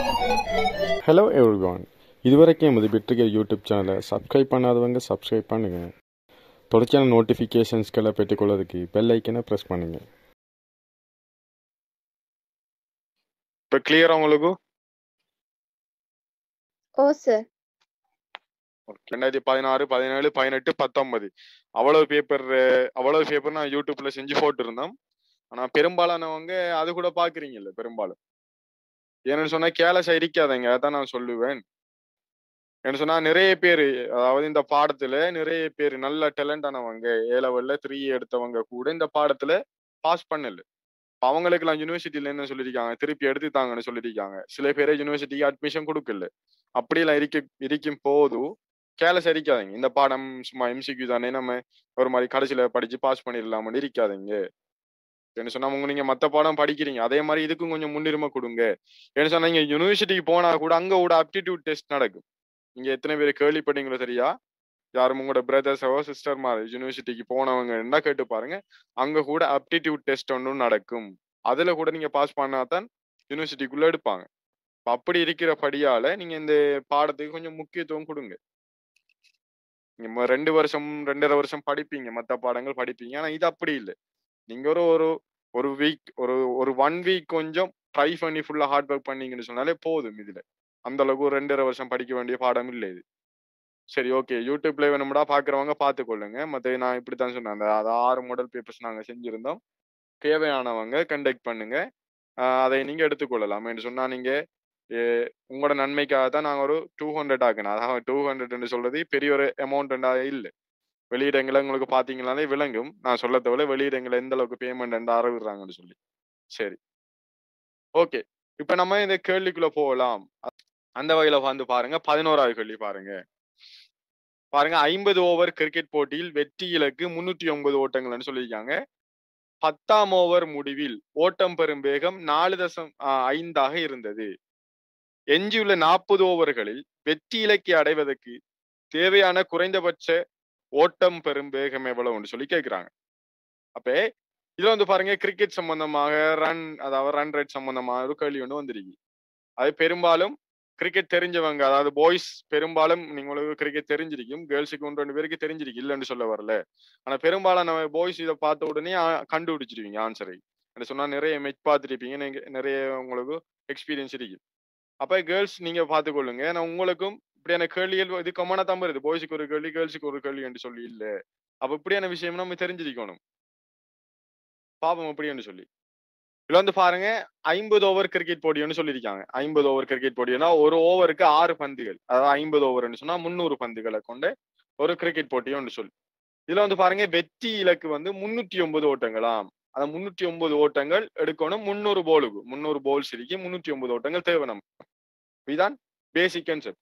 Hello everyone இதுவரைக்கும் எமது பெற்றுகிற யூடியூப் சேனலை சப்ஸ்கிரைப் பண்ணாதவங்க சப்ஸ்கிரைப் பண்ணுங்க தொடர்ச்சியான நோட்டிஃபிகேஷன்ஸ்களை பெற்றுக்கொள்வதற்கு பெல் ஐக்கனை ப்ரெஸ் பண்ணுங்க இப்போ கிளியரா உங்களுக்கு ஓ சார் ரெண்டாயிரத்தி பதினாறு பதினேழு பதினெட்டு பத்தொன்பது அவ்வளவு பேப்பர் அவ்வளவு பேப்பர் நான் யூடியூப்ல செஞ்சு போட்டிருந்தோம் ஆனா பெரும்பாலானவங்க அது கூட பாக்குறீங்கல்ல பெரும்பாலும் ஏன்னு சொன்னா கேலஸ் இருக்காதங்க அதான் நான் சொல்லுவேன் என்ன சொன்னா நிறைய பேர் அதாவது இந்த பாடத்துல நிறைய பேர் நல்ல டேலண்ட் ஆனவங்க ஏ லெவல்ல த்ரீ எடுத்தவங்க கூட இந்த பாடத்துல பாஸ் பண்ணல அவங்களுக்கெல்லாம் யூனிவர்சிட்டியில என்ன சொல்லியிருக்காங்க திருப்பி எடுத்துத்தாங்கன்னு சொல்லியிருக்காங்க சில பேரை யூனிவர்சிட்டிக்கு அட்மிஷன் கொடுக்கல அப்படியெல்லாம் இருக்க இருக்கும் போது கேலஸ் அடிக்காதீங்க இந்த பாடம் சும்மா எம்சிக்யூ தானே நம்ம ஒரு மாதிரி கடைசியில படிச்சு பாஸ் பண்ணிடலாம்னு இருக்காதீங்க என்ன சொன்னா உங்க நீங்க மத்த பாடம் படிக்கிறீங்க அதே மாதிரி இதுக்கும் கொஞ்சம் முன்னுரிமை கொடுங்க என்ன சொன்னா நீங்க யூனிவர்சிட்டிக்கு போனா கூட அங்க கூட அப்டிடியூட் டெஸ்ட் நடக்கும் நீங்க எத்தனை பேர் கேள்விப்பட்டீங்களோ சரியா யாரும் உங்களோட பிரதர்ஸோ சிஸ்டர் மாதிரி யூனிவர்சிட்டிக்கு போனவங்க என்ன கேட்டு பாருங்க அங்க கூட அப்டிடியூட் டெஸ்ட் ஒன்றும் நடக்கும் அதுல கூட நீங்க பாஸ் பண்ணாதான் யூனிவர்சிட்டிக்குள்ள எடுப்பாங்க அப்படி இருக்கிற படியால நீங்க இந்த பாடத்துக்கு கொஞ்சம் முக்கியத்துவம் கொடுங்க நீங்க ரெண்டு வருஷம் ரெண்டரை வருஷம் படிப்பீங்க மத்த பாடங்கள் படிப்பீங்க ஆனா இது அப்படி இல்லை நீங்க ஒரு ஒரு ஒரு வீக் ஒரு ஒரு ஒன் வீக் கொஞ்சம் ட்ரை பண்ணி ஃபுல்லா ஹார்ட் ஒர்க் பண்ணீங்கன்னு சொன்னாலே போதும் இதுல அந்த அளவுக்கு ஒரு ரெண்டரை வருஷம் படிக்க வேண்டிய பாடம் இல்லை இது சரி ஓகே யூடியூப்ல வேணும்டா பாக்குறவங்க பார்த்துக்கொள்ளுங்க மத்த நான் இப்படித்தான் சொன்னேன் அந்த அது ஆறு மாடல் பேப்பர்ஸ் நாங்க செஞ்சிருந்தோம் தேவையானவங்க கண்டக்ட் பண்ணுங்க அதை நீங்க எடுத்துக்கொள்ளலாம் என்று சொன்னா நீங்க உங்களோட நன்மைக்காக தான் நாங்கள் ஒரு டூ ஹண்ட்ரட் ஆக்கணும் அதாவது டூ ஹண்ட்ரட்னு சொல்றது பெரிய ஒரு அமௌண்ட் இல்லை வெளியிடங்களை உங்களுக்கு பார்த்தீங்கனாலே விளங்கும் நான் சொல்ல தவிர வெளியிடங்களை எந்த அளவுக்கு பேமெண்ட் ஆரம்பிடுறாங்கன்னு சொல்லி சரி ஓகே இப்ப நம்ம இந்த கேள்விக்குள்ள போகலாம் அந்த வகையில வந்து பாருங்க பதினோராவது கேள்வி பாருங்க பாருங்க ஐம்பது ஓவர் கிரிக்கெட் போட்டியில் வெற்றி இலக்கு முன்னூற்றி ஒன்பது ஓட்டங்கள்னு சொல்லியிருக்காங்க பத்தாம் ஓவர் முடிவில் ஓட்டம் பெறும் வேகம் நாலு தசம் ஐந்தாக இருந்தது எஞ்சியுள்ள நாற்பது ஓவர்களில் வெற்றி இலக்கை அடைவதற்கு தேவையான குறைந்தபட்ச ஓட்டம் பெறும் வேகம் எவ்வளவுன்னு சொல்லி கேட்கிறாங்க அப்ப இதுல வந்து பாருங்க கிரிக்கெட் சம்பந்தமாக ரன் அதாவது ரன் ரேட் சம்பந்தமாக ஒரு கேள்வி ஒன்று வந்திருக்கு அது பெரும்பாலும் கிரிக்கெட் தெரிஞ்சவங்க அதாவது பாய்ஸ் பெரும்பாலும் உங்களுக்கு கிரிக்கெட் தெரிஞ்சிருக்கும் கேர்ள்ஸுக்கு ஒன்று ரெண்டு பேருக்கு தெரிஞ்சிருக்கு இல்லைன்னு சொல்ல வரல ஆனா பெரும்பாலான பாய்ஸ் இதை பார்த்த உடனே கண்டுபிடிச்சிருவீங்க ஆன்சரை சொன்னா நிறைய மெச் பார்த்துருப்பீங்க நீங்க நிறைய உங்களுக்கு எக்ஸ்பீரியன்ஸ் இருக்கு அப்ப கேர்ள்ஸ் நீங்க பார்த்துக்கொள்ளுங்க ஏன்னா உங்களுக்கும் இப்படியான கேள்விகள் இது கம்மனா தான் வருது பாய்ஸுக்கு ஒரு கேள்வி கேர்ள்ஸுக்கு ஒரு கேள்வி என்று சொல்லி இல்ல அப்ப இப்படியான விஷயம் நம்ம தெரிஞ்சிருக்கணும் பாப்போம் அப்படின்னு சொல்லி இதுல வந்து பாருங்க ஐம்பது ஓவர் கிரிக்கெட் போட்டின்னு சொல்லியிருக்காங்க ஐம்பது ஓவர் கிரிக்கெட் போட்டினா ஒரு ஓவருக்கு ஆறு பந்துகள் அதாவது ஐம்பது ஓவர்னு சொன்னா முந்நூறு பந்துகளை கொண்டு ஒரு கிரிக்கெட் போட்டியோன்னு சொல்லி இதுல வந்து பாருங்க வெற்றி இலக்கு வந்து முன்னூத்தி ஒன்பது ஓட்டங்களாம் அந்த முன்னூத்தி ஒன்பது ஓட்டங்கள் எடுக்கணும் முன்னூறு போலுக்கு முன்னூறு போல்ஸ் இருக்கு முன்னூத்தி ஒன்பது ஓட்டங்கள் தேவை நம்ம இதுதான் basic concept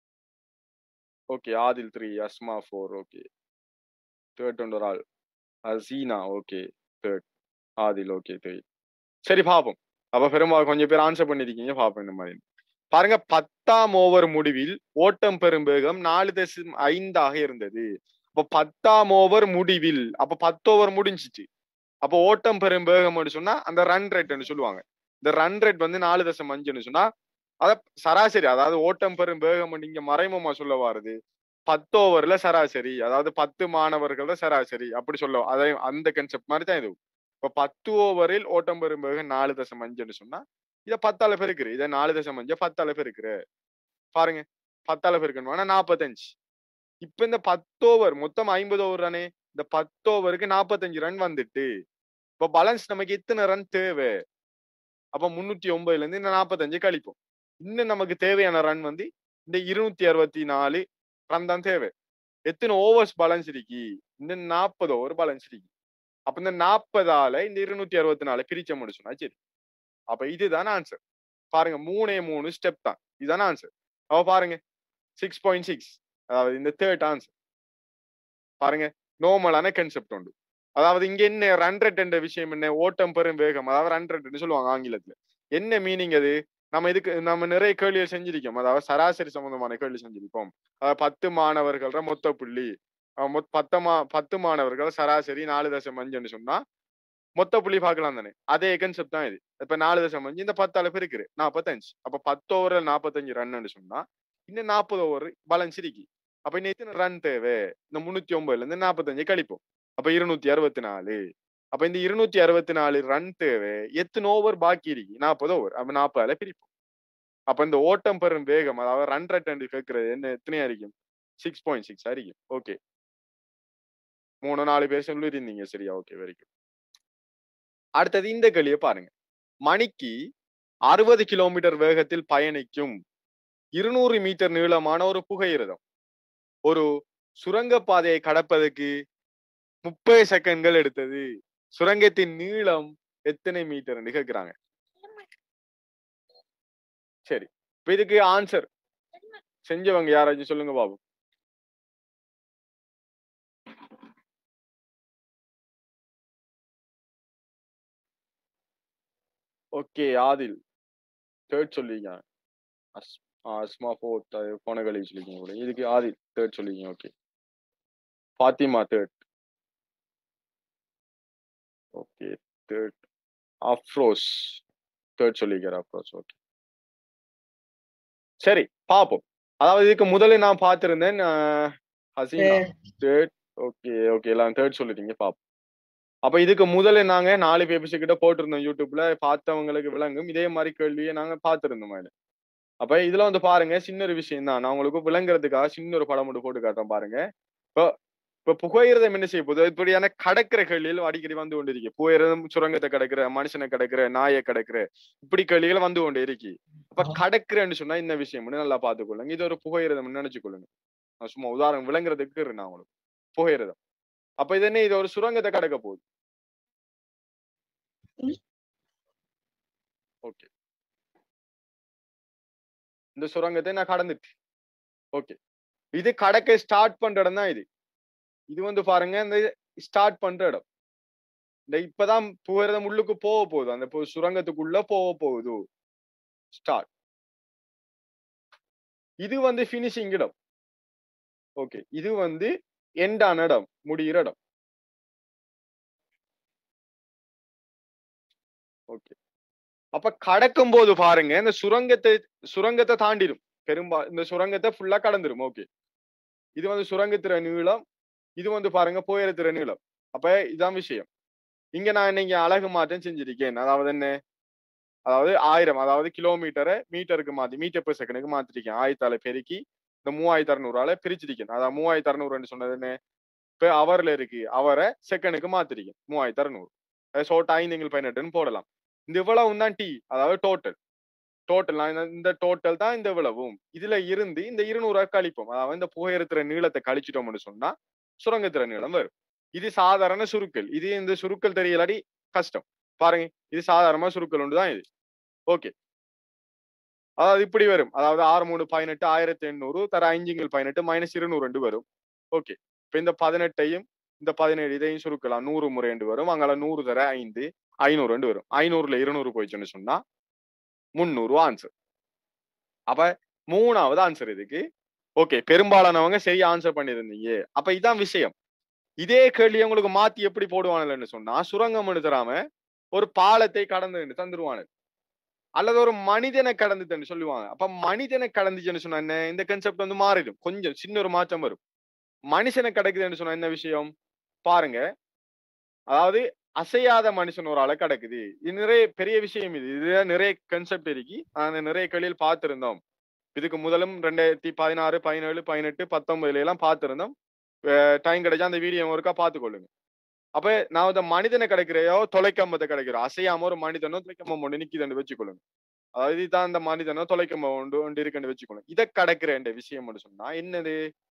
okay Adil three Asma four okay third ஒன்று ஒரு ஆள் Aseena okay third Adil okay three சரி பார்ப்போம் அப்ப பெரும்பாலும் கொஞ்சம் பேர் ஆன்சர் பண்ணிருக்கீங்க பார்ப்போம் இந்த மாதிரி பாருங்க பத்தாம் ஓவர் முடிவில் ஓட்டம் பெறும் வேகம் நாலு தசம் ஐந்தாக இருந்தது அப்ப பத்தாம் ஓவர் முடிவில் அப்ப பத்து ஓவர் முடிஞ்சிச்சு அப்போ ஓட்டம் பெறும் வேகம் சொன்னா அந்த ரன் ரேட்னு சொல்லுவாங்க இந்த ரன் ரேட் வந்து நாலு தசம் அஞ்சுன்னு சொன்னா அத சராசரி அதாவது ஓட்டம் பெறும் வேகம் இங்க மறைமுகமா சொல்ல வாருது பத்து ஓவர்ல சராசரி அதாவது பத்து மாணவர்கள் தான் சராசரி அப்படி சொல்ல அதை அந்த கன்செப்ட் மாதிரி தான் இது இப்ப பத்து ஓவரில் ஓட்டம் பெறும் வேகம் நாலு தசம் அஞ்சுன்னு சொன்னா இதை பத்தால பெருக்குரு இதை நாலு தசம் அஞ்சு பத்தால பெருக்குற பாருங்க பத்தால பெருக்கணும் நாற்பத்தஞ்சு இப்ப இந்த பத்து ஓவர் மொத்தம் ஐம்பது ஓவர் தானே இந்த பத்து ஓவருக்கு நாற்பத்தஞ்சு ரன் வந்துட்டு இப்ப பேலன்ஸ் நமக்கு எத்தனை ரன் தேவை அப்ப முன்னூத்தி ஒன்பதுல இருந்து இந்த நாற்பத்தஞ்சு கழிப்போம் இன்னும் நமக்கு தேவையான ரன் வந்து இந்த இருநூத்தி அறுபத்தி நாலு ரன் தான் தேவை எத்தனை ஓவர்ஸ் பேலன்ஸ் இருக்கு இந்த நாற்பது ஓவர் பேலன்ஸ் இருக்கு அப்ப இந்த நாற்பதால இந்த இருநூத்தி அறுபத்தி நாலு பிரிச்ச முடிச்சுனா சரி அப்ப இதுதான் ஆன்சர் பாருங்க மூணே மூணு ஸ்டெப் தான் இதுதான் ஆன்சர் அப்ப பாருங்க சிக்ஸ் பாயிண்ட் சிக்ஸ் அதாவது இந்த தேர்ட் ஆன்சர் பாருங்க நார்மலான கன்செப்ட் உண்டு அதாவது இங்க என்ன ரன் ரேட் என்ற விஷயம் என்ன ஓட்டம் பெறும் வேகம் அதாவது ரன் ரேட்னு சொல்லுவாங்க ஆங்கிலத்துல என்ன மீனிங் அது நம்ம இதுக்கு நம்ம நிறைய கேள்விகள் செஞ்சிருக்கோம் அதாவது சராசரி சம்பந்தமான கேள்வி செஞ்சிருப்போம் அதாவது பத்து மாணவர்கள மொத்த புள்ளி பத்தமா பத்து மாணவர்கள் சராசரி நாலு தசம் அஞ்சுன்னு சொன்னா மொத்த புள்ளி பார்க்கலாம் தானே அதே கன்செப்ட் தான் இது இப்ப நாலு தசம் அஞ்சு இந்த பத்தால பெருக்குது நாற்பத்தஞ்சு அப்ப பத்து ஓவர்ல நாற்பத்தஞ்சு ரன்னு சொன்னா இன்னும் நாற்பது ஓவர் பேலன்ஸ் இருக்கு அப்ப இன்னும் எத்தனை ரன் தேவை இந்த முன்னூத்தி ஒன்பதுல இருந்து நாற்பத்தஞ்சு கழிப்போம் அப்ப இருநூத்தி அறுபத்தி நாலு அப்ப இந்த இருநூத்தி அறுபத்தி நாலு ரன் தேவை எத்தனை ஓவர் பாக்கி இருக்கு நாற்பது ஓவர் அப்ப நாற்பதுல பிரிப்போம் அப்ப இந்த ஓட்டம் பெறும் வேகம் அதாவது ரன் ரேட் என்று கேட்கறது என்ன எத்தனையா இருக்கும் சிக்ஸ் பாயிண்ட் சிக்ஸ் இருக்கும் ஓகே மூணு நாலு பேர் சொல்லியிருந்தீங்க சரியா ஓகே வெரி குட் அடுத்தது இந்த கேள்வியை பாருங்க மணிக்கு அறுபது கிலோமீட்டர் வேகத்தில் பயணிக்கும் இருநூறு மீட்டர் நீளமான ஒரு புகையிரதம் ஒரு சுரங்கப்பாதையை கடப்பதற்கு முப்பது செகண்ட்கள் எடுத்தது சுரங்கத்தின் நீளம் எத்தனை மீட்டர்னு கேக்குறாங்க சரி இப்ப இதுக்கு ஆன்சர் செஞ்சவங்க யாராச்சும் சொல்லுங்க பாபு ஓகே ஆதில் தேர்ட் சொல்லிங்க அஸ் அஸ்மா ஃபோர்த் அது போன கழிவு சொல்லிக்கீங்க கூட இதுக்கு ஆதில் தேர்ட் சொல்லிக்கீங்க okay Fathima third okay third Afroz third சொல்லிக்கிற அஃப்ரோஸ் ஓகே சரி பாப்போம் அதாவது இதுக்கு முதல்ல நான் பார்த்திருந்தேன் அஹ், ஹசீனா தேர்ட் ஓகே ஓகே எல்லாம் தேர்ட் சொல்லிட்டீங்க பாப்போம் அப்ப இதுக்கு முதல்ல நாங்க நாலு பேப்பர்ஸ் கிட்ட போட்டிருந்தோம் யூடியூப்ல பார்த்தவங்களுக்கு விளங்கும் இதே மாதிரி கேள்வியை நாங்க பார்த்திருந்தோம் அதுல. அப்ப இதுல வந்து பாருங்க சின்ன ஒரு விஷயம் தான் நான் உங்களுக்கு விளங்குறதுக்காக சின்ன ஒரு படம் மட்டும் போட்டு காட்டுறேன் பாருங்க இப்போ இப்ப புகையிரதம் என்ன செய்ய போகுது இப்படியான கடக்கிற கேள்விகள் அடிக்கடி வந்து கொண்டு இருக்கு புகையிரதம் சுரங்கத்தை கடக்கிற மனுஷனை கடக்கிற நாயை கடக்கிற இப்படி கேள்விகள் வந்து கொண்டு இருக்கு அப்ப கடக்கிறேன்னு சொன்னா இந்த விஷயம் நல்லா பாத்துக்கொள்ளுங்க இது ஒரு புகையிரதம் நினைச்சுக்கொள்ளுங்க நான் சும்மா உதாரணம் விளங்குறதுக்கு நான் உங்களுக்கு புகையிரதம் அப்ப இது என்ன இது ஒரு சுரங்கத்தை கடக்க போகுது ஓகே இந்த சுரங்கத்தை நான் கடந்துட்டு ஓகே இது கடக்க ஸ்டார்ட் பண்ற இடம் தான் இது இது வந்து பாருங்க இந்த ஸ்டார்ட் பண்ற இடம் இந்த இப்பதான் புகையிரதம் உள்ளுக்கு போக போகுது அந்த பு- சுரங்கத்துக்குள்ள போக போகுது ஸ்டார்ட் இது வந்து ஃபினிஷிங் இடம் ஓகே இது வந்து எண்டான இடம் முடிகிற இடம் ஓகே அப்ப கடக்கும் போது பாருங்க இந்த சுரங்கத்தை சுரங்கத்தை தாண்டிடும் பெரும்பா இந்த சுரங்கத்தை ஃபுல்லா கடந்துரும் ஓகே இது வந்து சுரங்கத்திற நீளம் இது வந்து பாருங்க போயிரத்திற நீளம் அப்ப இதான் விஷயம் இங்க நான் இன்னைக்கு அழகு மாற்றம் செஞ்சிருக்கேன் அதாவது என்ன அதாவது ஆயிரம் அதாவது கிலோமீட்டரை மீட்டருக்கு மாத்தி மீட்டர் per செகண்டுக்கு மாத்திருக்கேன் ஆயிரத்தால பெருக்கி இந்த மூவாயிரத்தி அறுநூறால பிரிச்சிருக்கேன் அதாவது மூவாயிரத்தி அறுநூறுன்னு சொன்னது என்ன இப்ப அவர்ல இருக்கு அவரை செகண்டுக்கு மாத்திருக்கேன் மூவாயிரத்தி அறுநூறு ஷோர்ட் ஐந்து பதினெட்டுன்னு போடலாம் இந்த இவ்வளவு தான் டி அதாவது டோட்டல் டோட்டல் இந்த டோட்டல் தான் இந்த இவ்வளவும் இதுல இருந்து இந்த இருநூறு கழிப்போம் அதாவது இந்த புகையிரத்துற நீளத்தை கழிச்சிட்டோம்னு சொன்னா சுரங்கத்திற நீளம் வரும் இது சாதாரண சுருக்கல் இது இந்த சுருக்கல் தெரியலாடி கஷ்டம் பாருங்க இது சாதாரணமா சுருக்கல் ஒன்று தான் இது ஓகே அதாவது இப்படி வரும் அதாவது ஆறு மூணு பதினெட்டு ஆயிரத்தி எண்ணூறு தர ஐந்துங்கள் பதினெட்டு மைனஸ் இருநூறு ரெண்டு வரும் ஓகே இப்ப இந்த பதினெட்டையும் இந்த பதினேழு இதையும் சுருக்கலாம் நூறு முறை ரெண்டு வரும் அங்கால நூறு தர ஐந்து ஐநூறு ரெண்டு வரும் ஐநூறுல இருநூறு போயிடுச்சுன்னு சொன்னா முந்நூறு ஆன்சர் அப்ப மூணாவது ஆன்சர் இதுக்கு ஓகே பெரும்பாலானவங்க சரியா ஆன்சர் பண்ணியிருந்தீங்க அப்ப இதான் விஷயம் இதே கேள்வி உங்களுக்கு மாத்தி எப்படி போடுவானுன்னு சொன்னா சுரங்கம் தராம ஒரு பாலத்தை கடந்து தந்துருவானு அல்லது ஒரு மனிதனை கடந்துட்டேன்னு சொல்லுவாங்க அப்ப மனிதனை கடந்துச்சுன்னு சொன்னா என்ன இந்த கான்செப்ட் வந்து மாறிடும் கொஞ்சம் சின்ன ஒரு மாற்றம் வரும் மனுஷனை கடக்குதுன்னு சொன்னா என்ன விஷயம் பாருங்க அதாவது அசையாத மனுஷன் ஒரு ஆளை கிடக்குது இது நிறைய பெரிய விஷயம் இது இதுல நிறைய கான்செப்ட் இருக்கு அந்த நிறைய கேள்வியில் பார்த்திருந்தோம் இதுக்கு முதலும் ரெண்டாயிரத்தி பதினாறு பதினேழு பதினெட்டு பத்தொன்பதுல எல்லாம் பார்த்திருந்தோம் டைம் கிடைச்சா அந்த வீடியோ ஒருக்கா பார்த்துக்கொள்ளுங்க அப்ப நான் இந்த மனிதனை கிடைக்கிறையோ தொலைக்கம்பத்தை கிடைக்கிறோம் அசையாம ஒரு மனிதனோ தொலைக்கம்பம் ஒன்று நிக்குதுன்னு வச்சுக்கொள்ளுங்க அதாவது இதுதான் அந்த மனிதனோ தொலைக்கம்பம் ஒன்று ஒன்று இருக்குன்னு வச்சுக்கொள்ளுங்க இதை கடக்கிற என்ற விஷயம் மட்டும் சொன்னா என்னது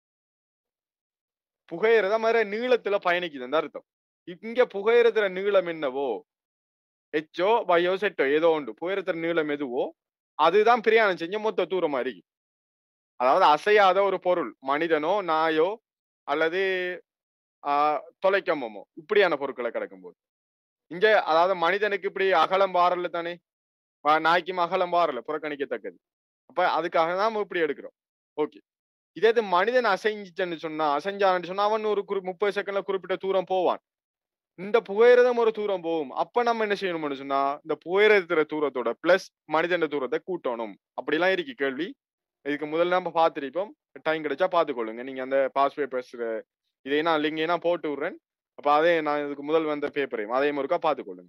புகையிறத மாதிரி நீளத்துல பயணிக்குதுன்னு அர்த்தம் இங்க புகையிறதுற நீளம் என்னவோ எச்சோ பையோ செட்டோ ஏதோ உண்டு புகையிறதுற நீளம் எதுவோ அதுதான் பிரயாணம் செஞ்ச மொத்த தூரமா இருக்கு அதாவது அசையாத ஒரு பொருள் மனிதனோ நாயோ அல்லது ஆஹ் தொலைக்கம்பமோ இப்படியான பொருட்களை கிடக்கும்போது இங்க அதாவது மனிதனுக்கு இப்படி அகலம் வாரல தானே வா- நாய்க்கும் அகலம் வாரல புறக்கணிக்கத்தக்கது அப்ப அதுக்காக தான் நம்ம இப்படி எடுக்கிறோம் ஓகே இதே இது மனிதன் அசைஞ்சிச்சன்னு சொன்னா அசைஞ்சான்னு சொன்னா அவன் ஒரு குறி முப்பது செகண்ட்ல குறிப்பிட்ட தூரம் போவான் இந்த புகையிரதம் ஒரு தூரம் போகும் அப்ப நம்ம என்ன செய்யணும்னு சொன்னா இந்த புகையிரதுற தூரத்தோட பிளஸ் மனிதன தூரத்தை கூட்டணும் அப்படிலாம் இருக்கு கேள்வி இதுக்கு முதல்ல நம்ம பார்த்திருப்போம் டைம் கிடைச்சா பார்த்துக்கொள்ளுங்க நீங்க அந்த பாஸ் பேப்பர்ஸ் இதை நான் லிங்க் நான் போட்டு விடுறேன் அப்ப அதே நான் இதுக்கு முதல் வந்த பேப்பரையும் அதே மாதிரிக்கா பார்த்துக்கொள்ளுங்க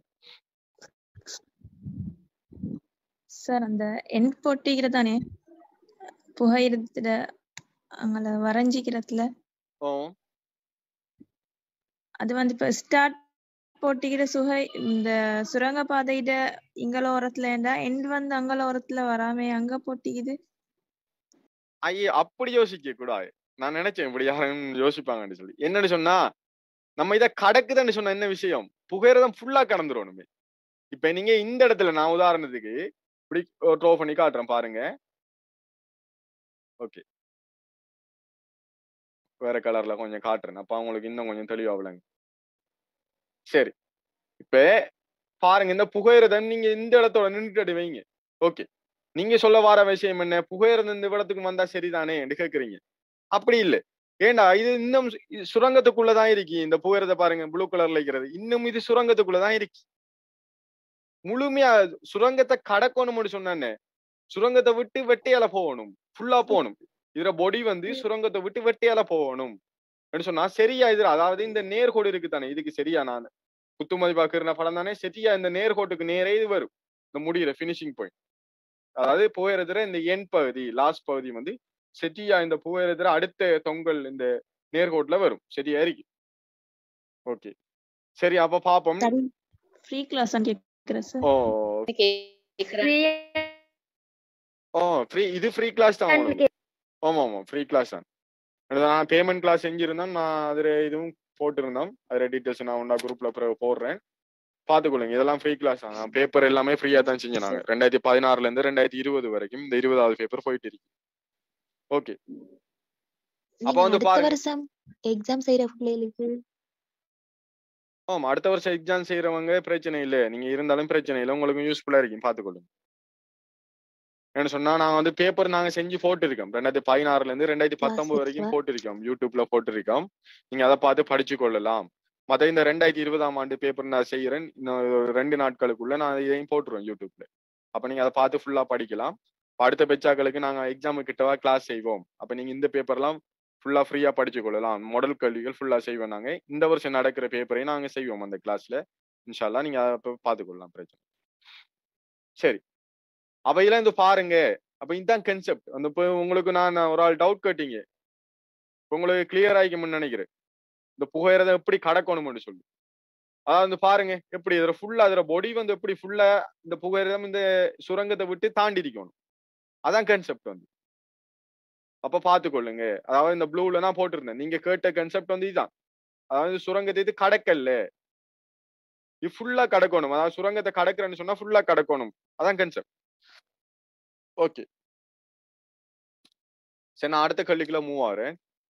சார் அந்த எண் போட்டிக்கிற தானே புகையிரத்துல அங்கள வரைஞ்சிக்கிறதுல ஓ அது வந்து இப்ப ஸ்டார்ட் போட்டிக்கிற சுகை இந்த சுரங்க பாதையிட இங்கல ஓரத்துல ஏண்டா எண்ட் வந்து அங்கல ஓரத்துல வராம அங்க போட்டிக்குது ஐயே அப்படி யோசிக்க கூடாது நான் நினைச்சேன் இப்படி யாரும் யோசிப்பாங்கன்னு சொல்லி என்னன்னு சொன்னா நம்ம இத கடக்குதுன்னு சொன்ன என்ன விஷயம் புகையிரதம் ஃபுல்லா கடந்துருவணுமே இப்ப நீங்க இந்த இடத்துல நான் உதாரணத்துக்கு இப்படி ட்ரோ பண்ணி காட்டுறேன் பாருங்க ஓகே வேற கலர்ல கொஞ்சம் காட்டுறேன் அப்ப அவங்களுக்கு இன்னும் கொஞ்சம் தெளிவா விளங்கு சரி இப்ப பாருங்க இந்த புகையிரதம் நீங்க இந்த இடத்தோட நின்றுட்டு வைங்க ஓகே நீங்க சொல்ல வர விஷயம் என்ன புகையிரதம் இந்த இடத்துக்கு வந்தா சரிதானே என்று கேக்குறீங்க அப்படி இல்ல ஏண்டா இது இன்னும் சு- இது சுரங்கத்துக்குள்ளதான் இருக்கு இந்த புகையிரத பாருங்க ப்ளூ கலர்ல இருக்கிறது இன்னும் இது சுரங்கத்துக்குள்ளதான் இருக்கு முழுமையா சுரங்கத்தை கடக்கணும்னு சொன்னானே சுரங்கத்தை விட்டு வெட்டியால போகணும் ஃபுல்லா போகணும் இதுல பொடி வந்து சுரங்கத்தை விட்டு வெட்டியால போகணும் அப்படின்னு சொன்னா சரியா இது அதாவது இந்த நேர்கோடு இருக்கு தானே இதுக்கு சரியா நான் குத்துமதி பாக்குற படம் தானே சரியா இந்த நேர்கோட்டுக்கு நேரே இது வரும் இந்த முடியிற ஃபினிஷிங் பாயிண்ட் அதாவது புகையிரதுல இந்த எண் பகுதி லாஸ்ட் பகுதி வந்து செட்டியா இந்த புகையிரதுல அடுத்த தொங்கல் இந்த நேர்கோட்டுல வரும் சரியா இருக்கு ஓகே சரி அப்ப பாப்போம் ஃப்ரீ கிளாஸ் கேக்குறேன் சார் ஓ கேக்குறேன் ஓ ஃப்ரீ இது ஃப்ரீ கிளாஸ் தான் உங்களுக்கு ஆமா ஆமா ஃப்ரீ கிளாஸ் தான் அதுதான் நான் பேமெண்ட் கிளாஸ் செஞ்சிருந்தேன் நான் அதுல இதுவும் போட்டிருந்தோம் அதுல டீட்டெயில்ஸ் நான் உண்டா குரூப்ல பிறகு போடுறேன் பாத்துக்கொள்ளுங்க இதெல்லாம் ஃப்ரீ கிளாஸ் தான் பேப்பர் எல்லாமே ஃப்ரீயா தான் செஞ்சாங்க ரெண்டாயிரத்தி பதினாறுல இருந்து ரெண்டாயிரத்தி இருபது வரைக்கும் இந்த இருபதாவது பேப்பர் போயிட்டு இருக்கு ஓகே அப்ப நீங்க வந்து அடுத்த பாருங்க. வருஷம் எக்ஸாம் செய்யற பிள்ளைகளுக்கு ஆமா அடுத்த வருஷம் எக்ஸாம் செய்யறவங்க பிரச்சனை இல்லை நீங்க இருந்தாலும் பிரச்சனை இல்லை உங்களுக்கு யூஸ்ஃபுல்லா இருக்கும் பாத்துக்கொள்ளுங்க என்ன சொன்னா நான் வந்து பேப்பர் நாங்க செஞ்சு போட்டிருக்கோம் ரெண்டாயிரத்தி பதினாறுல இருந்து ரெண்டாயிரத்தி பத்தொன்பது வரைக்கும் Classics-ல? போட்டிருக்கோம் யூடியூப்ல போட்டிருக்கோம் நீங்க அதை பார்த்து படிச்சு கொள்ளலாம் மத்த இந்த ரெண்டாயிரத்தி இருபதாம் ஆண்டு பேப்பர் நான் செய்யறேன் இன்னும் ஒரு ரெண்டு நாட்களுக்குள்ள நான் இதையும் போட்டுருவேன் யூடியூப்ல அப்ப நீங்க அதை பார்த்து ஃபுல்லா படிக்கலாம் இப்ப அடுத்த பெச்சாக்களுக்கு நாங்க எக்ஸாமு கிட்டவா கிளாஸ் செய்வோம் அப்ப நீங்க இந்த பேப்பர்லாம் ஃபுல்லா ஃப்ரீயா படிச்சு கொள்ளலாம் மாடல் கேள்விகள் ஃபுல்லா செய்வோம் நாங்க இந்த வருஷம் நடக்கிற பேப்பரையும் நாங்க செய்வோம் அந்த கிளாஸ்ல இன்ஷால்லா நீங்க அதை அப்ப பார்த்துக்கொள்ளலாம் பிரச்சனை சரி அவையெல்லாம் இந்த பாருங்க அப்ப இதுதான் கன்செப்ட் அந்த இப்ப உங்களுக்கு நான் ஒரு ஆள் டவுட் கேட்டீங்க இப்ப உங்களுக்கு கிளியர் ஆகிக்கும்னு நினைக்கிறேன் இந்த புகையிறத எப்படி கடக்கணும்னு சொல்லி அதாவது வந்து பாருங்க எப்படி இதுல ஃபுல்லா அதுல பொடி வந்து எப்படி ஃபுல்லா இந்த புகையிரதம் இந்த சுரங்கத்தை விட்டு தாண்டி இருக்கணும் அதான் கன்செப்ட் வந்து அப்ப பாத்துக்கொள்ளுங்க அதாவது இந்த ப்ளூல நான் போட்டிருந்தேன் நீங்க கேட்ட கன்செப்ட் வந்து இதுதான் அதாவது சுரங்கத்தை இது கடக்கல்ல இது ஃபுல்லா கடக்கணும் அதாவது சுரங்கத்தை கடக்குறேன்னு சொன்னா ஃபுல்லா கடக்கணும் அதான் கன்செப்ட் ஓகே சரி நான் அடுத்த கல்விக்குள்ள மூவ் ஆகிறேன்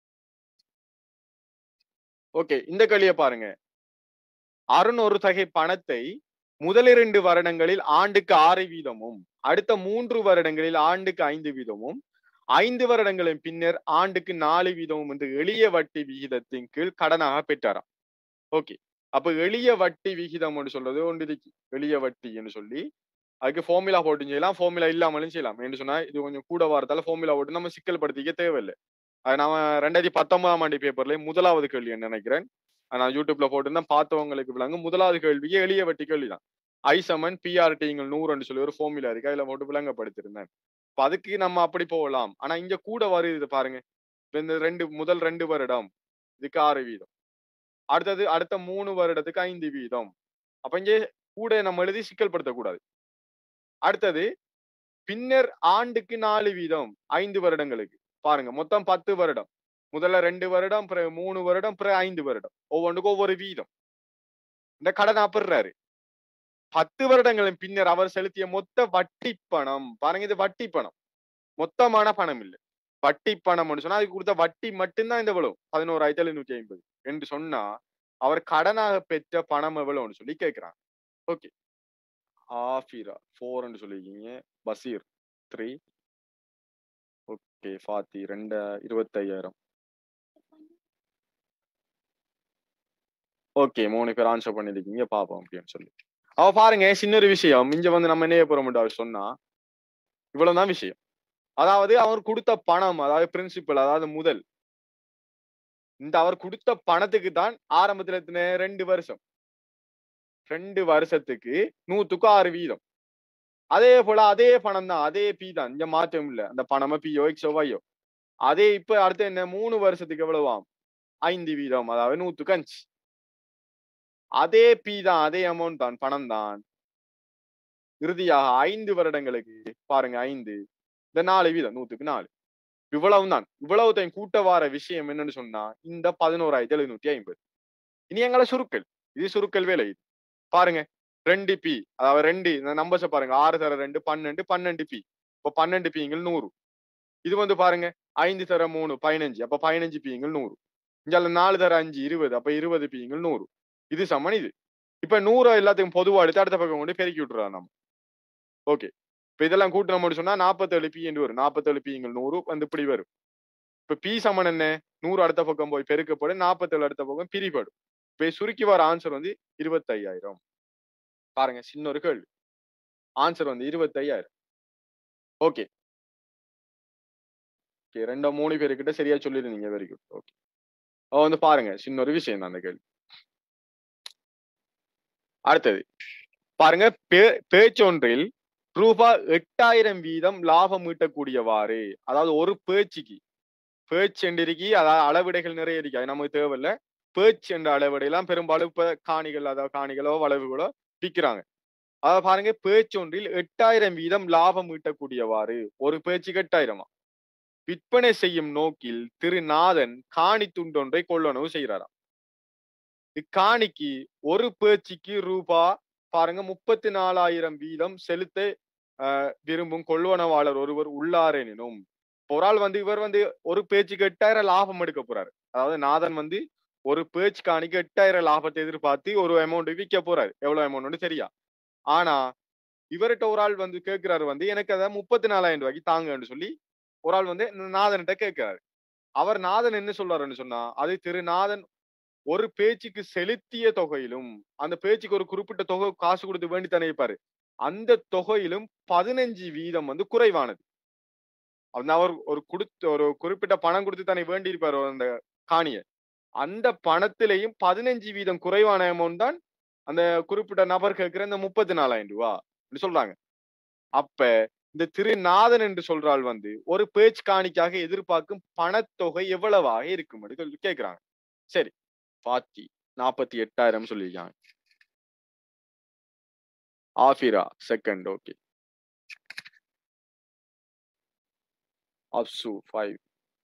ஓகே இந்த கல்வியை பாருங்க அறுநூறு தகை பணத்தை முதலிரண்டு வருடங்களில் ஆண்டுக்கு ஆறு வீதமும் அடுத்த மூன்று வருடங்களில் ஆண்டுக்கு ஐந்து வீதமும் ஐந்து வருடங்களின் பின்னர் ஆண்டுக்கு நாலு வீதமும் என்று எளிய வட்டி விகிதத்தின் கீழ் கடனாக பெற்றாராம் ஓகே அப்ப எளிய வட்டி விகிதம் சொல்றது ஒன்று இருக்கு எளிய வட்டி என்று சொல்லி அதுக்கு ஃபார்முலா போட்டு செய்யலாம் ஃபார்முலா இல்லாமலும் செய்யலாம் என்று சொன்னா இது கொஞ்சம் கூட வரதால ஃபார்முலா போட்டு நம்ம சிக்கல் படுத்திக்க தேவையில்லை அது நம்ம ரெண்டாயிரத்தி பத்தொன்பதாம் ஆண்டு பேப்பர்ல முதலாவது கேள்வி நினைக்கிறேன் அது நான் யூடியூப்ல போட்டிருந்தேன் பார்த்தவங்களுக்கு விளங்கு முதலாவது கேள்வியே எளிய வட்டி கேள்வி தான் ஐ சமன் பிஆர்டிங்கள் நூறுன்னு சொல்லி ஒரு ஃபார்முலா இருக்கு அதுல போட்டு விளங்கப்படுத்திருந்தேன் இப்ப அதுக்கு நம்ம அப்படி போகலாம் ஆனா இங்க கூட வருது பாருங்க இப்ப இந்த ரெண்டு முதல் ரெண்டு வருடம் இதுக்கு ஆறு வீதம் அடுத்தது அடுத்த மூணு வருடத்துக்கு ஐந்து வீதம் அப்ப இங்கே கூட நம்ம எழுதி சிக்கல் படுத்தக்கூடாது அடுத்தது பின்னர் ஆண்டுக்கு நாலு வீதம் ஐந்து வருடங்களுக்கு பாருங்க மொத்தம் பத்து வருடம் முதல்ல ரெண்டு வருடம் பிறகு மூணு வருடம் பிறகு ஐந்து வருடம் ஒவ்வொன்றுக்கும் ஒவ்வொரு வீதம் இந்த கடன் அப்பிடுறாரு பத்து வருடங்களின் பின்னர் அவர் செலுத்திய மொத்த வட்டி பணம் பாருங்க இது வட்டி பணம் மொத்தமான பணம் இல்லை வட்டி பணம் சொன்னா அதுக்கு கொடுத்த வட்டி மட்டும்தான் இந்த எவ்வளவு பதினோராயிரத்தி எழுநூத்தி ஐம்பது என்று சொன்னா அவர் கடனாக பெற்ற பணம் எவ்வளவுன்னு சொல்லி கேட்கிறாங்க ஓகே ஆஃபிரா ஃபோர்னு சொல்லியிருக்கீங்க பசீர் த்ரீ ஓகே ஃபாத்தி ரெண்டு இருபத்தையாயிரம் ஓகே மூணு பேர் ஆன்சர் பண்ணிருக்கீங்க பாப்போம் அப்படின்னு சொல்லி அவ பாருங்க சின்ன ஒரு விஷயம் இங்க வந்து நம்ம என்ன போறோம் அவர் சொன்னா இவ்வளவுதான் விஷயம் அதாவது அவர் கொடுத்த பணம் அதாவது பிரின்சிபல் அதாவது முதல் இந்த அவர் கொடுத்த பணத்துக்கு தான் ஆரம்பத்துல எத்தனை ரெண்டு வருஷம் ரெண்டு வருஷத்துக்கு நூத்துக்கு ஆறு வீதம் அதே போல அதே பணம் தான் அதே பி தான் இங்க மாற்றம் இல்ல அந்த பணமா பியோ எக்ஸோ வையோ அதே இப்ப அடுத்து என்ன மூணு வருஷத்துக்கு எவ்வளவாம் ஐந்து வீதம் அதாவது நூத்துக்கு அஞ்சு அதே பி தான் அதே அமௌண்ட் தான் பணம் தான் இறுதியாக ஐந்து வருடங்களுக்கு பாருங்க ஐந்து இந்த நாலு வீதம் நூத்துக்கு நாலு இவ்வளவு தான் இவ்வளவு தான் கூட்ட வார விஷயம் என்னன்னு சொன்னா இந்த பதினோராயிரத்தி எழுநூத்தி ஐம்பது இனி எங்களை சுருக்கல் இது சுருக்கல் வேலை இது பாருங்க ரெண்டு பி அதாவது ரெண்டு இந்த நம்பர்ஸை பாருங்க ஆறு தர ரெண்டு பன்னெண்டு பன்னெண்டு பி இப்போ பன்னெண்டு பிங்கள் நூறு இது வந்து பாருங்க ஐந்து தர மூணு பதினஞ்சு அப்ப பதினஞ்சு பிங்கள் நூறு இங்க நாலு தர அஞ்சு இருபது அப்ப இருபது பிங்கள் நூறு இது சமன் இது இப்ப நூறு எல்லாத்துக்கும் பொதுவா எடுத்து அடுத்த பக்கம் கொண்டு பெருக்கி விட்டுறோம் நம்ம ஓகே இப்ப இதெல்லாம் கூட்டணும் மட்டும் சொன்னா நாற்பத்தேழு பி என்று வரும் நாற்பத்தேழு பிங்கள் நூறு வந்து இப்படி வரும் இப்ப பி சமன் என்ன நூறு அடுத்த பக்கம் போய் பெருக்கப்படும் நாற்பத்தேழு அடுத்த பக்கம் பிரிப்படும் இப்ப சுருக்கி வர ஆன்சர் வந்து இருபத்தையாயிரம் பாருங்க சின்ன ஒரு கேள்வி ஆன்சர் வந்து இருபத்தையாயிரம் ஓகே ஓகே ரெண்டோ மூணு பேருக்கிட்ட சரியா சொல்லிருந்தீங்க வெரி குட் ஓகே வந்து பாருங்க சின்ன ஒரு விஷயம் தான் அந்த கேள்வி அடுத்தது பாருங்க பே- பேச்சொன்றில் ரூபாய் எட்டாயிரம் வீதம் லாபம் ஈட்டக்கூடியவாறு அதாவது ஒரு பேச்சுக்கு பேச்சு என்றிருக்கி அதாவது அளவிடைகள் நிறைய இருக்கு அது நமக்கு தேவையில்ல பேச்சு என்ற அளவிடையெல்லாம் பெரும்பாலும் இப்ப காணிகள் அதாவது காணிகளோ வளவுகளோ விற்கிறாங்க அதாவது பாருங்க பேச்சொன்றில் எட்டாயிரம் வீதம் லாபம் ஈட்டக்கூடியவாறு ஒரு பேச்சுக்கு எட்டாயிரமா விற்பனை செய்யும் நோக்கில் திரு நாதன் காணி துண்டொன்றை கொள்ளளவு செய்கிறாராம் இக்காணிக்கு ஒரு பேச்சுக்கு ரூபா பாருங்க முப்பத்தி நாலாயிரம் வீதம் செலுத்த ஆஹ், விரும்பும் கொள்வனவாளர் ஒருவர் உள்ளாரெனினும் ஒரு ஆள் வந்து இவர் வந்து ஒரு பேச்சுக்கு எட்டாயிரம் லாபம் எடுக்க போறாரு அதாவது நாதன் வந்து ஒரு பேச்சு காணிக்கு எட்டாயிரம் லாபத்தை எதிர்பார்த்து ஒரு அமௌண்ட் விற்க போறாரு எவ்வளவு அமௌண்ட் தெரியா ஆனா இவர்கிட்ட ஒரு ஆள் வந்து கேட்கிறாரு வந்து எனக்கு அதை முப்பத்தி நாலாயிரம் ரூபாய்க்கு தாங்கன்னு சொல்லி ஒரு ஆள் வந்து நாதன்கிட்ட கேட்கிறாரு அவர் நாதன் என்ன சொல்றாருன்னு சொன்னா அது திரு நாதன் ஒரு பேச்சுக்கு செலுத்திய தொகையிலும் அந்த பேச்சுக்கு ஒரு குறிப்பிட்ட தொகை காசு கொடுத்து வேண்டி தானே இருப்பாரு அந்த தொகையிலும் பதினஞ்சு வீதம் வந்து குறைவானது அந்த அவர் ஒரு கொடுத்து ஒரு குறிப்பிட்ட பணம் கொடுத்து தானே வேண்டி இருப்பாரு அந்த காணிய அந்த பணத்திலையும் பதினஞ்சு வீதம் குறைவான அமௌண்ட் தான் அந்த குறிப்பிட்ட நபர் கேட்கிற இந்த முப்பத்தி நாலாயிரம் ரூபா சொல்றாங்க அப்ப இந்த திருநாதன் என்று சொல்றாள் வந்து ஒரு பேச்சு காணிக்காக எதிர்பார்க்கும் பணத்தொகை எவ்வளவாக இருக்கும் அப்படின்னு சொல்லி கேக்குறாங்க சரி பாத்தி நாற்பத்தி எட்டாயிரம் சொல்லியிருக்காங்க Afira second okay Afsu five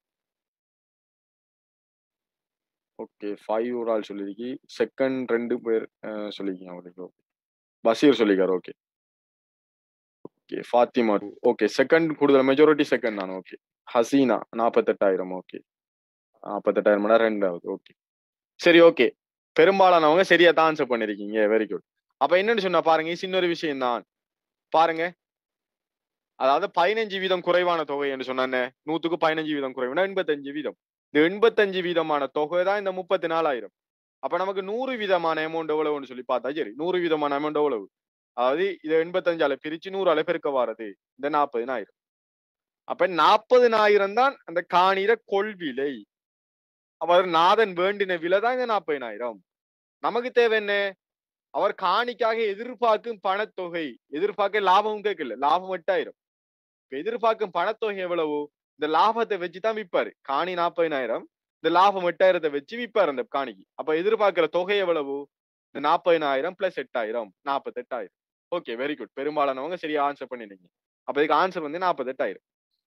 okay five ஒரு ஆள் சொல்லியிருக்கி செகண்ட் ரெண்டு பேர் அஹ், சொல்லியிருக்கீங்க அவருக்கு ஓகே பஷீர் சொல்லிக்கார் okay okay Fathima okay second கூடுதல் மெஜாரிட்டி செகண்ட் நான் ஓகே ஹசீனா நாற்பத்தெட்டாயிரம் ஓகே நாற்பத்தெட்டாயிரம் மணி நேரம் ரெண்டாவது ஓகே சரி ஓகே பெரும்பாலானவங்க சரியா தான் ஆன்சர் பண்ணிருக்கீங்க வெரி குட் அப்ப என்னன்னு சொன்னா பாருங்க சின்ன ஒரு விஷயம் தான் பாருங்க அதாவது பதினஞ்சு வீதம் குறைவான தொகை என்று சொன்ன நூத்துக்கு பதினஞ்சு வீதம் குறைவுனா எண்பத்தஞ்சு வீதம் இந்த எண்பத்தஞ்சு வீதமான தொகை தான் இந்த முப்பத்தி நாலாயிரம் அப்ப நமக்கு நூறு வீதமான அமௌண்ட் எவ்வளவுன்னு சொல்லி பார்த்தா சரி நூறு வீதமான அமௌண்ட் எவ்வளவு அதாவது இதை எண்பத்தஞ்சால பிரிச்சு நூறால பெருக்க வாரது இந்த நாற்பதினாயிரம் அப்ப நாற்பதினாயிரம் தான் அந்த காணிர கொள்விலை அவர் நாதன் வேண்டின விலை தான் இந்த நாற்பதினாயிரம் நமக்கு தேவை என்ன அவர் காணிக்காக எதிர்பார்க்கும் பணத்தொகை எதிர்பார்க்க லாபமும் கேட்கல லாபம் எட்டாயிரம் இப்ப எதிர்பார்க்கும் பணத்தொகை எவ்வளவு இந்த லாபத்தை வச்சு தான் விற்பாரு காணி நாற்பதினாயிரம் இந்த லாபம் எட்டாயிரத்தை வச்சு விற்பாரு அந்த காணிக்கு அப்ப எதிர்பார்க்கிற தொகை எவ்வளவு இந்த நாற்பதினாயிரம் பிளஸ் எட்டாயிரம் நாற்பத்தெட்டாயிரம் ஓகே வெரி குட் பெரும்பாலானவங்க சரியா ஆன்சர் பண்ணிட்டீங்க அப்ப இதுக்கு ஆன்சர் வந்து நாற்பத்தெட்டாயிரம்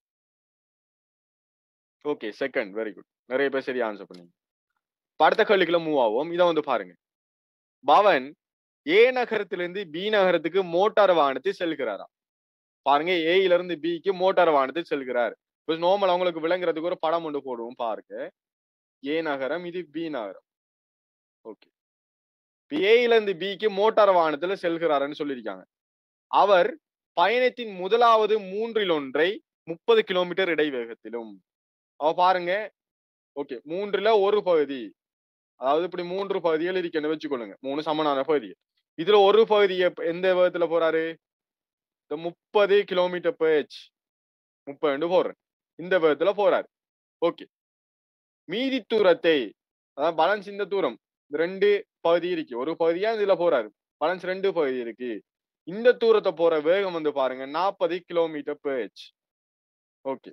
ஓகே செகண்ட் வெரி குட் நிறைய பேர் சரியா ஆன்சர் பண்ணீங்க இப்ப அடுத்த கேள்விக்குள்ள மூவ் ஆகும் இதை வந்து பாருங்க பவன் ஏ நகரத்திலிருந்து பி நகரத்துக்கு மோட்டார் வாகனத்தில் செல்கிறாரா பாருங்க ஏல இருந்து பிக்கு மோட்டார் வாகனத்தில் செல்கிறார் இப்போ நோமல் அவங்களுக்கு விளங்குறதுக்கு ஒரு படம் ஒன்று போடுவோம் பாருங்க ஏ நகரம் இது பி நகரம் ஓகே ஏல இருந்து பிக்கு மோட்டார் வாகனத்துல செல்கிறாருன்னு சொல்லியிருக்காங்க அவர் பயணத்தின் முதலாவது மூன்றில் ஒன்றை முப்பது கிலோமீட்டர் இடைவேகத்திலும் அவ பாருங்க ஓகே மூன்றுல ஒரு பகுதி அதாவது இப்படி மூன்று பகுதிகள் இருக்குன்னு வச்சுக்கொள்ளுங்க மூணு சமனான பகுதிகள் இதுல ஒரு பகுதியை எப்ப- எந்த வேகத்துல போறாரு இந்த முப்பது கிலோமீட்டர் பேச் முப்பது போடுறேன் இந்த வேகத்துல போறாரு ஓகே மீதி தூரத்தை அதாவது பேலன்ஸ் இந்த தூரம் இந்த ரெண்டு பகுதி இருக்கு ஒரு பகுதியா இதுல போறாரு பேலன்ஸ் ரெண்டு பகுதி இருக்கு இந்த தூரத்தை போற வேகம் வந்து பாருங்க நாற்பது கிலோமீட்டர் பேச் ஓகே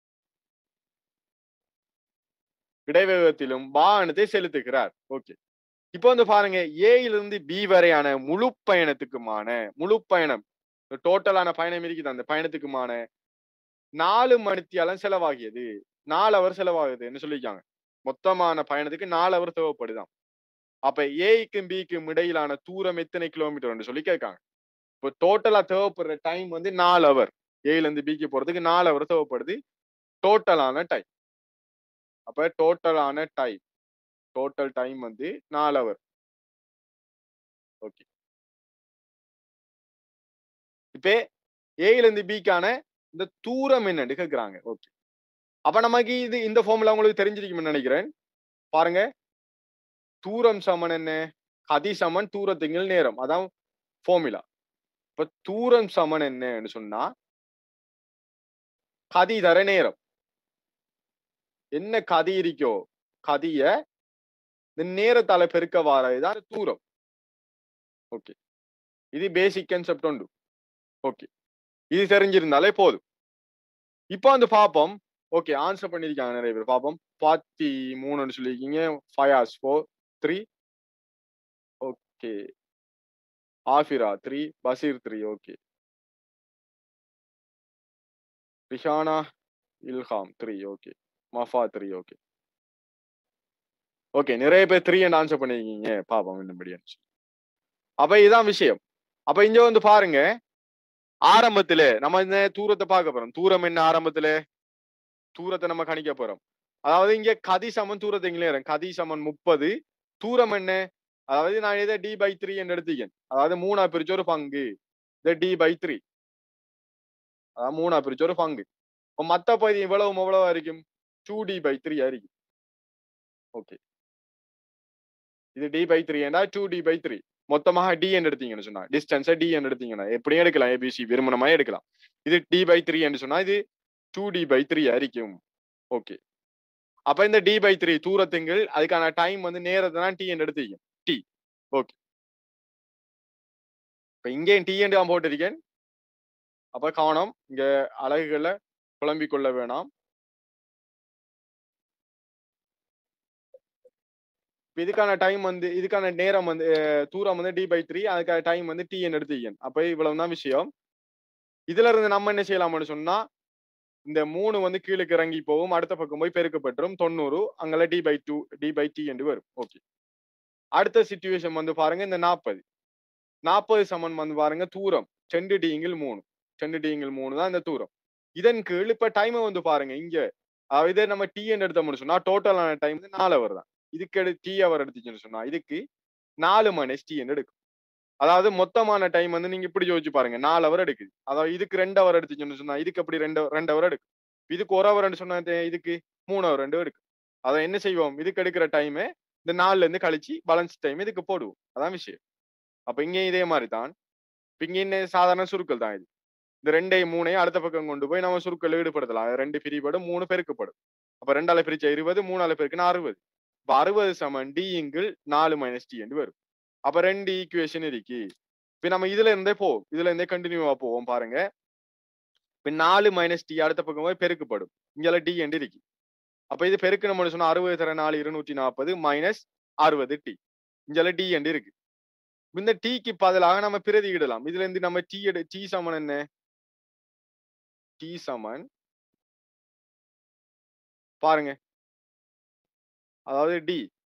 இடைவேகத்திலும் வாகனத்தை செலுத்துகிறார் ஓகே இப்போ வந்து பாருங்க ஏயிலிருந்து பி வரையான முழு பயணத்துக்குமான முழு பயணம் டோட்டலான பயணம் இருக்குது அந்த பயணத்துக்குமான நாலு மணித்தியாலம் செலவாகியது நாலு அவர் செலவாகுதுன்னு சொல்லியிருக்காங்க மொத்தமான பயணத்துக்கு நாலு அவர் தேவைப்படுதாம் அப்ப ஏக்கும் பிக்கும் இடையிலான தூரம் எத்தனை கிலோமீட்டர்னு சொல்லி கேட்காங்க இப்போ டோட்டலா தேவைப்படுற டைம் வந்து நாலு அவர் ஏல இருந்து பிக்கு போறதுக்கு நாலு அவர் தேவைப்படுது டோட்டலான டைம் அப்ப டோட்டலான டைம் டோட்டல் டைம் வந்து நாலு அவர் ஓகே இப்ப ஏல இருந்து பிக்கான இந்த தூரம் என்னன்னு கேக்குறாங்க ஓகே அப்ப நமக்கு இது இந்த ஃபார்முலா உங்களுக்கு தெரிஞ்சிருக்கும்னு நினைக்கிறேன் பாருங்க தூரம் சமன் என்ன கதி சமன் தூரத்துங்கள் நேரம் அதான் ஃபார்முலா இப்ப தூரம் சமன் என்னன்னு சொன்னா கதி தர நேரம் என்ன கதி இருக்கோ கதிய இந்த நேரத்தால பெருக்க வாரதுதான் தூரம் ஓகே இது பேசிக் கன்செப்ட் உண்டு ஓகே இது தெரிஞ்சிருந்தாலே போதும் இப்போ வந்து பார்ப்போம் ஓகே ஆன்சர் பண்ணிருக்காங்க நிறைய பேர் பார்ப்போம் பாத்தி மூணுன்னு சொல்லியிருக்கீங்க five horse four three okay Afira three Basheer three okay Rishana Ilham three okay Mafa three okay okay நிறைய பேர் த்ரீ அண்ட் ஆன்சர் பண்ணிருக்கீங்க பாப்போம் இன்னும்படி அப்ப இதுதான் விஷயம் அப்ப இங்க வந்து பாருங்க ஆரம்பத்துல நம்ம இந்த தூரத்தை பார்க்க போறோம் தூரம் என்ன ஆரம்பத்துல தூரத்தை நம்ம கணிக்க போறோம் அதாவது இங்க கதி சமன் தூரத்தை இங்கே கதி சமன் முப்பது தூரம் என்ன அதாவது நான் இதை டி பை த்ரீ என்று எடுத்துக்கேன் அதாவது மூணா பிரிச்ச ஒரு பங்கு இந்த டி பை த்ரீ அதாவது மூணா பிரிச்ச ஒரு பங்கு இப்போ மத்த பகுதி இவ்வளவு எவ்வளவு இருக்கும் டூ டி பை த்ரீ இருக்கும் ஓகே இது டி பை த்ரீ ஏன்னா டூ டி பை த்ரீ மொத்தமாக டி என்று எடுத்தீங்கன்னு சொன்னா டிஸ்டன்ஸை டி என்று எடுத்தீங்கன்னா எப்படியும் எடுக்கலாம் ஏபிசி விரும்பினமா எடுக்கலாம் இது டி பை த்ரீ என்று சொன்னா இது டூ டி பை த்ரீ இருக்கும் ஓகே அப்ப இந்த டி பை த்ரீ தூரத்துங்கள் அதுக்கான டைம் வந்து நேரத்தை தான் டி என்று எடுத்துக்கும் டி ஓகே இப்ப இங்கேயும் டி என்று நான் போட்டிருக்கேன் அப்ப கவனம் இங்க அலகுகளை குழம்பிக் கொள்ள வேணாம் இப்ப இதுக்கான டைம் வந்து இதுக்கான நேரம் வந்து அஹ், தூரம் வந்து டி பை த்ரீ அதுக்கான டைம் வந்து டி என்று எடுத்துக்கேன் அப்ப இவ்வளவுதான் விஷயம் இதுல இருந்து நம்ம என்ன செய்யலாம்னு சொன்னா இந்த மூணு வந்து கீழுக்கு இறங்கி போகும் அடுத்த பக்கம் போய் பெருக்கப்பட்டுரும் தொண்ணூறு அங்கெல்ல T by two T by T என்று வரும் ஓகே அடுத்த சிச்சுவேஷன் வந்து பாருங்க இந்த நாற்பது நாற்பது சமன் வந்து பாருங்க தூரம் ரெண்டு டிங்கில் மூணு ரெண்டு டிங்கில் மூணு தான் இந்த தூரம் இதன் கீழ் இப்ப டைம் வந்து பாருங்க இங்க அதாவது இதே நம்ம டி என்று எடுத்தோம்னு சொன்னா டோட்டலான டைம் வந்து நாலு அவர் தான் இதுக்கு எடு டி அவர் எடுத்துச்சுன்னு சொன்னா இதுக்கு நாலு மைனஸ் டி என்று எடுக்கும் அதாவது மொத்தமான டைம் வந்து நீங்க இப்படி யோசிச்சு பாருங்க நாலு அவர் எடுக்குது அதாவது இதுக்கு ரெண்டு அவர் எடுத்துச்சுன்னு சொன்னா இதுக்கு அப்படி ரெண்டு ரெண்டு அவர் எடுக்கும் இதுக்கு ஒரு அவர் சொன்னா இது- இதுக்கு மூணு அவர் ரெண்டு எடுக்கும் அதை என்ன செய்வோம் இதுக்கு எடுக்கிற டைம் இந்த நாலுல இருந்து கழிச்சு பேலன்ஸ் டைம் இதுக்கு போடுவோம் அதான் விஷயம் அப்ப இங்க இதே மாதிரி தான் இப்ப இங்க என்ன சாதாரண சுருக்கள் தான் இது இந்த ரெண்டையும் மூணையும் அடுத்த பக்கம் கொண்டு போய் நம்ம சுருக்கள் ஈடுபடுத்தலாம் அது ரெண்டு பிரிபடும் மூணு பெருக்கப்படும் அப்ப ரெண்டால பிரிச்ச இருபது மூணால பெருக்குன்னா அறுபது இப்ப அறுபது சமன் டி இங்கிள் நாலு மைனஸ் டி என்று வரும் அப்ப ரெண்டு ஈக்குவேஷன் இருக்கு இப்ப நம்ம இதுல இருந்தே போவோம் இதுல இருந்தே கண்டினியூவா போவோம் பாருங்க இப்ப நாலு மைனஸ் டி அடுத்த பக்கம் போய் பெருக்கப்படும் இங்கெல்லாம் டி என்று இருக்கு அப்ப இது பெருக்கணும்னு சொன்னா அறுபது தர நாலு இருநூற்றி நாற்பது மைனஸ் அறுபது டி இங்கெல்லாம் டி என்று இருக்கு இந்த டீக்கு பதிலாக நம்ம பிரதியிடலாம் இதுல இருந்து நம்ம டி எடு டி சமன் என்ன டி சமன் பாருங்க அதாவது டி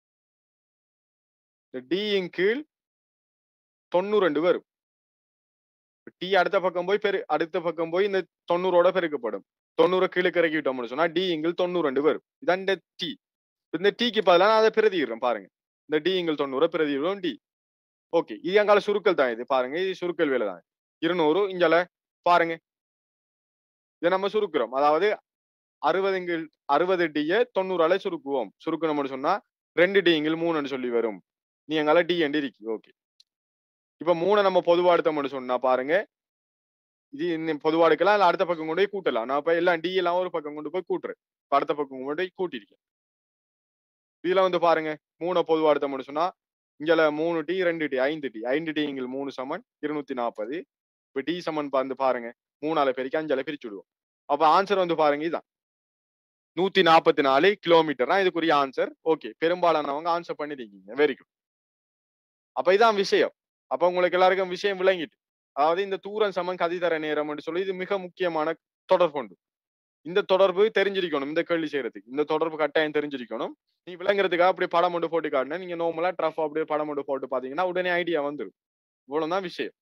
இந்த டி இன் கீழ் தொண்ணூறு ரெண்டு வரும் டி அடுத்த பக்கம் போய் பெரு அடுத்த பக்கம் போய் இந்த தொண்ணூறோட பெருக்கப்படும் தொண்ணூறு கீழுக்கு இறக்கி விட்டோம்னு சொன்னா டி இங்கில் தொண்ணூறு ரெண்டு வரும் இதான் இந்த டி இந்த டீக்கு பதிலாக நான் அதை பிரதியிடுறேன் பாருங்க இந்த டி இங்கில் தொண்ணூறு பிரதியிடுவோம் டி ஓகே இது எங்கால சுருக்கல் தான் இது பாருங்க இது சுருக்கல் வேலை தான் இருநூறு இங்கால பாருங்க இதை நம்ம சுருக்குறோம் அதாவது அறுபதுங்கில் அறுபது டிய தொண்ணூறால சுருக்குவோம் சுருக்கணும்னு சொன்னா ரெண்டு டிங்கில் மூணுன்னு சொல்லி வரும் நீ எங்கால டி என்று இருக்கு ஓகே இப்ப மூணை நம்ம பொதுவா எடுத்தோம்னு சொன்னா பாருங்க இது இன்னும் பொதுவா எடுக்கலாம் இல்ல அடுத்த பக்கம் கொண்டு போய் கூட்டலாம் நான் இப்ப எல்லாம் டி எல்லாம் ஒரு பக்கம் கொண்டு போய் கூட்டுறேன் இப்ப அடுத்த பக்கம் கொண்டு போய் கூட்டிருக்கேன் இதுல வந்து பாருங்க மூணை பொதுவா எடுத்தோம்னு சொன்னா இங்கல மூணு டி ரெண்டு டி ஐந்து டி ஐந்து டி இங்க மூணு சமன் இருநூத்தி நாற்பது இப்ப டி சமன் வந்து பாருங்க மூணால பெருக்கி அஞ்சால பிரிச்சு விடுவோம் அப்ப ஆன்சர் வந்து பாருங்க இதான் நூத்தி நாற்பத்தி நாலு கிலோமீட்டர் தான் இதுக்குரிய ஆன்சர் ஓகே பெரும்பாலானவங்க ஆன்சர் பண்ணிருக்கீங்க வெரி குட் அப்ப இதான் விஷயம் அப்ப உங்களுக்கு எல்லாருக்கும் விஷயம் விளங்கிட்டு அதாவது இந்த தூரம் சமன் கதிதர நேரம் சொல்லி இது மிக முக்கியமான தொடர்புண்டு இந்த தொடர்பு தெரிஞ்சிருக்கணும் இந்த கேள்வி செய்யறதுக்கு இந்த தொடர்பு கட்டாயம் தெரிஞ்சிருக்கணும் நீ விளங்குறதுக்காக அப்படியே படம் மட்டும் போட்டு காட்டினா நீங்க நார்மலா ட்ரஃப் அப்படியே படம் மட்டும் போட்டு பாத்தீங்கன்னா உடனே ஐடியா வந்துடும் இவ்வளவுதான் விஷயம்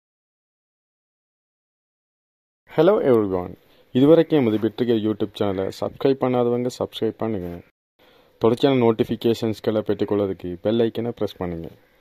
ஹலோ எவ்ரிவான் இதுவரைக்கும் எமது பெற்றுகிற யூடியூப் சேனலை சப்ஸ்கிரைப் பண்ணாதவங்க சப்ஸ்கிரைப் பண்ணுங்கள் தொடர்ச்சியான நோட்டிஃபிகேஷன்ஸ்களை பெற்றுக்கொள்வதற்கு பெல் ஐக்கனை ப்ரெஸ் பண்ணுங்கள்